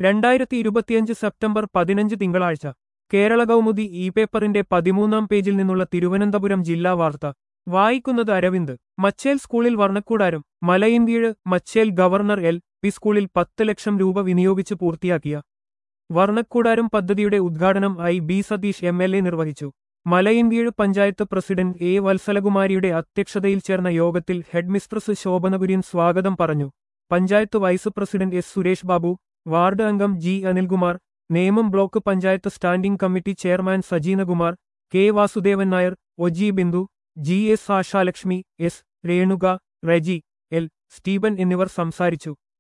രണ്ടായിരത്തി ഇരുപത്തിയഞ്ച് സെപ്റ്റംബർ പതിനഞ്ച് തിങ്കളാഴ്ച കേരള കൗമുദി ഇ പേപ്പറിന്റെ പതിമൂന്നാം പേജിൽ നിന്നുള്ള തിരുവനന്തപുരം ജില്ലാ വാർത്ത വായിക്കുന്നത് അരവിന്ദ് മച്ചേൽ സ്കൂളിൽ Varnakkoodaram Malayinkeezhu Machel government L P സ്കൂളിൽ പത്ത് ലക്ഷം രൂപ വിനിയോഗിച്ച് പൂർത്തിയാക്കിയ വർണ്ണക്കൂടാരം പദ്ധതിയുടെ ഉദ്ഘാടനം I B Satheesh M L A നിർവഹിച്ചു മലയിന്ത്യഴ് പഞ്ചായത്ത് പ്രസിഡന്റ് എ വത്സലകുമാരിയുടെ അധ്യക്ഷതയിൽ ചേർന്ന യോഗത്തിൽ ഹെഡ്മിസ്ട്രസ് ശോഭനകുര്യൻ സ്വാഗതം പറഞ്ഞു panchayat vice president S Suresh Babu ward അംഗം G Anilkumar Nemom block panchayat standing committee chairman Sajeenakumar K Vasudevan Nair O G Bindu G S Ashalakshmi S Renuka Reji L Stephen എന്നിവർ സംസാരിച്ചു